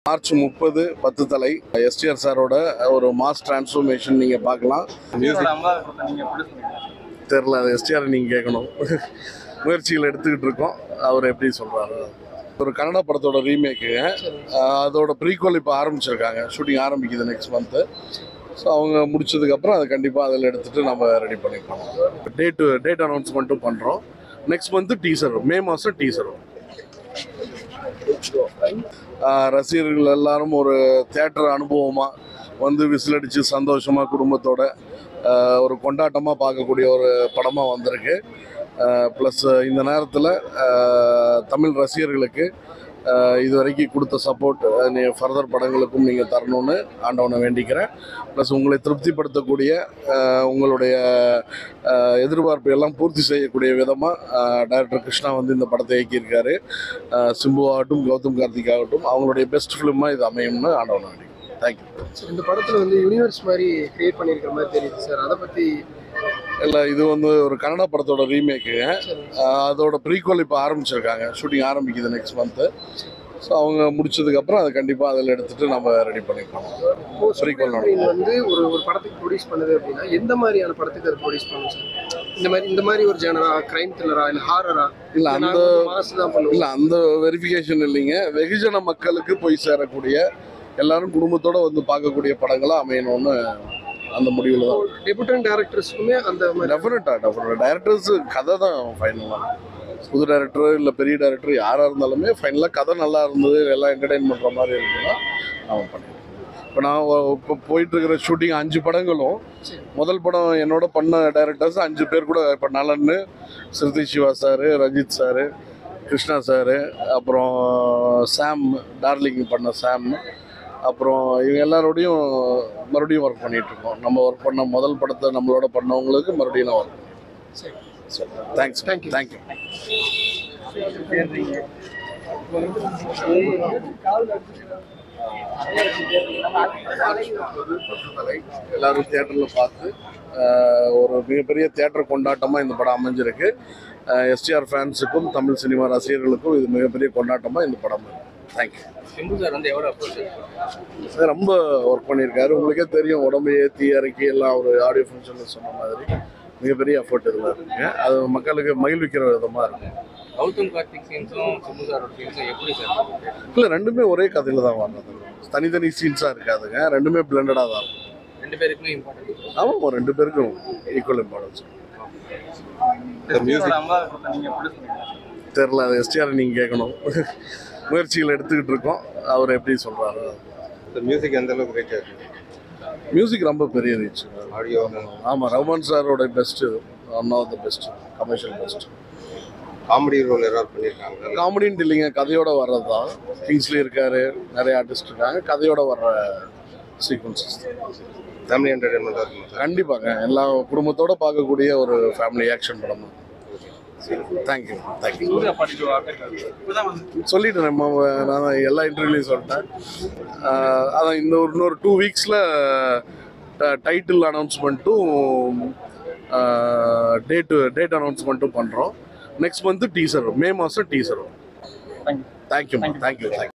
March முப்பது பத்து தலை எஸ்டிஆர் சாரோட ஒரு மாஸ் டிரான்ஸ்ஃபர்மேஷன் நீங்கள் பார்க்கலாம் தெரில அது எஸ்டிஆர் நீங்கள் கேட்கணும் முயற்சிகள் எடுத்துக்கிட்டு இருக்கோம் அவர் எப்படி சொல்கிறாரு ஒரு கன்னட படத்தோட ரீமேக்குங்க அதோட ப்ரீக்வல் இப்போ ஆரம்பிச்சிருக்காங்க ஷூட்டிங் ஆரம்பிக்குது நெக்ஸ்ட் மந்த்து ஸோ அவங்க முடிச்சதுக்கப்புறம் அதை கண்டிப்பாக அதில் எடுத்துகிட்டு நம்ம ரெடி பண்ணிப்போம் டேட்டு டேட் அனௌன்ஸ்மெண்ட்டும் பண்ணுறோம் நெக்ஸ்ட் மந்த்து டீசர் மே மாதம் டீசர் வரும் ஆஹ் ரசிகர்கள் எல்லாரும் ஒரு தேட்டர் அனுபவமாக வந்து விசில் அடித்து சந்தோஷமாக குடும்பத்தோட ஆஹ் ஒரு கொண்டாட்டமாக பார்க்கக்கூடிய ஒரு படமாக வந்திருக்கு ப்ளஸ் இந்த நேரத்தில் தமிழ் ரசிகர்களுக்கு ஆஹ் இது வரைக்கும் கொடுத்த சப்போர்ட் ஃபர்தர் படங்களுக்கும் நீங்கள் தரணும்னு ஆண்டவனை வேண்டிக்கிறேன் ப்ளஸ் உங்களை திருப்திப்படுத்தக்கூடிய ஆஹ் உங்களுடைய ஆஹ் எதிர்பார்ப்பை எல்லாம் பூர்த்தி செய்யக்கூடிய விதமாக டைரக்டர் கிருஷ்ணா வந்து இந்த படத்தை இயக்கியிருக்காரு ஆஹ் சிம்பு ஆகட்டும் கௌதம் கார்த்திக் ஆகட்டும் அவங்களுடைய பெஸ்ட் ஃபிலிமாக இது அமையும்னு ஆண்டவன் வேண்டிக்கிறேன் தேங்க்யூ சார் இந்த படத்துல வந்து யூனிவர்ஸ் மாதிரி கிரியேட் பண்ணியிருக்கிற மாதிரி தெரியுது சார் அதை பத்தி இல்லை இது வந்து ஒரு கன்னட படத்தோட ரீமேக்குங்க சரி. அதோட ப்ரீக்வல் இப்போ ஆரம்பிச்சிருக்காங்க ஷூட்டிங் ஆரம்பிக்குது நெக்ஸ்ட் மந்த்து ஸோ அவங்க முடிச்சதுக்கப்புறம் அதை கண்டிப்பாக அதில் எடுத்துகிட்டு நம்ம ரெடி பண்ணிப்போம் இப்போ Prequel சூப்பர் ஸ்க்ரீன் வந்து ஒரு ஒரு படத்துக்கு ப்ரொடியூஸ் பண்ணுது அப்படின்னா எந்த மாதிரியான படத்துக்கு அது ப்ரொடியூஸ் பண்ணும் சார் இந்த மாதிரி இந்த மாதிரி ஒரு ஜெனரா கிரைம் த்ரில்லரா இல்லை ஹாரரா இல்லை அந்த மாசு தான் பண்ணுவோம் இல்லை அந்த வெரிஃபிகேஷன் இல்லைங்க வெகுஜன மக்களுக்கு போய் சேரக்கூடிய எல்லாரும் குடும்பத்தோட வந்து பார்க்கக்கூடிய படங்களாக அமையணும்னு அந்த முடிவில் தான் டெபுட்டன் டேரக்டர்ஸ்க்குமே அந்த மாதிரி டெஃபினட்டாக டெஃபினட் டைரக்டர்ஸ் கதை தான் ஃபைனலாக புது டைரக்டர் இல்லை பெரிய டைரக்டர் யாராக இருந்தாலுமே ஃபைனலாக கதை நல்லா இருந்தது எல்லாம் என்டர்டைன் பண்ணுற மாதிரி இருக்குன்னா அவன் பண்ணிடுவான் இப்போ நான் இப்போ போயிட்டு இருக்கிற ஷூட்டிங் அஞ்சு படங்களும் முதல் படம் என்னோட பண்ண டைரக்டர்ஸ் அஞ்சு பேர் கூட இப்போ நலன்னு Siruthai Siva sir Ranjith sir Krishna sir அப்புறம் சாம் டார்லிங் பண்ண சாம் அப்புறம் இவங்க எல்லாரோடையும் மறுபடியும் ஒர்க் பண்ணிட்டு இருக்கோம் நம்ம ஒர்க் பண்ண முதல் படத்தை நம்மளோட பண்ணவங்களுக்கு மறுபடியும் நான் ஒர்க் சரி. Thanks Thank you. தேங்க்யூ எல்லாரும் தியேட்டரில் பார்த்து ஆஹ், ஒரு மிகப்பெரிய தியேட்டர் கொண்டாட்டமாக இந்த படம் அமைஞ்சிருக்கு எஸ்டிஆர் ஃபேன்ஸுக்கும் தமிழ் சினிமா ரசிகர்களுக்கும் இது மிகப்பெரிய கொண்டாட்டமாக இந்த படம் தேங்க்யூ சிம்பு சார் வந்து எவ்வளோ அப்ரோச் சார் ரொம்ப ஒர்க் பண்ணியிருக்காரு உங்களுக்கே தெரியும் உடம்பு ஏற்றி இறக்கி எல்லாம் ஒரு ஆடியோ ஃபங்க்ஷனில் சொன்ன மாதிரி மிகப்பெரிய எஃபர்ட் இதில் இருக்குங்க அது மக்களுக்கு மகிழ்விக்கிற விதமாக இருக்கும் கௌதம் கார்த்திக் சீன்ஸும் சிம்பு சாரோட சீன்ஸும் எப்படி சார் இல்லை ரெண்டுமே ஒரே கதையில் தான் வர்றது தனித்தனி சீன்ஸாக இருக்காதுங்க ரெண்டுமே பிளண்டடாக தான் இருக்கும் ரெண்டு பேருக்குமே இம்பார்ட்டன்ட் ஆமாம் ரெண்டு பேருக்கும் ஈக்குவல் இம்பார்ட்டன்ஸ் மியூசிக் அம்மா நீங்க எப்படி சொன்னீங்க தெரில அது எஸ்டிஆர் நீங்கள் கேட்கணும் முயற்சிகள் எடுத்துக்கிட்டு இருக்கோம் அவர் எப்படி சொல்கிறாரு இந்த மியூசிக் எந்த அளவுக்கு ரீச் ஆயிருக்கு மியூசிக் ரொம்ப பெரிய ரீச் ஆடியோ ஆமாம் ரஹ்மான் சாரோட best one of the best commercial best comedy role யாராவது பண்ணியிருக்காங்க காமெடின்னு இல்லைங்க கதையோட வர்றது தான் கிங்ஸ்லி இருக்காரு நிறைய ஆர்டிஸ்ட் இருக்காங்க கதையோட வர்ற சீக்வன்சஸ் ஃபேமிலி என்டர்டைன்மெண்ட்டாக இருக்குமா சார் கண்டிப்பாங்க எல்லா குடும்பத்தோட பார்க்கக்கூடிய ஒரு ஃபேமிலி ஆக்ஷன் படம் தான் தேங்க்யூ தேங்க்யூ சூர்யா பாட்டு இப்பதான் வந்து சொல்லிட்டேன் நம்ம நான் எல்லா இன்டர்வியூலையும் சொல்லிட்டேன் ஆஹ் அதான் இந்த ஒரு இன்னொரு டூ வீக்ஸில் டைட்டில் அனௌன்ஸ்மெண்ட்டும் டேட்டு டேட் அனௌன்ஸ்மெண்ட்டும் பண்ணுறோம் நெக்ஸ்ட் மந்த்து டீசர் மே மாதம் டீசர் வரும் தேங்க்யூ தேங்க்யூ தேங்க்யூ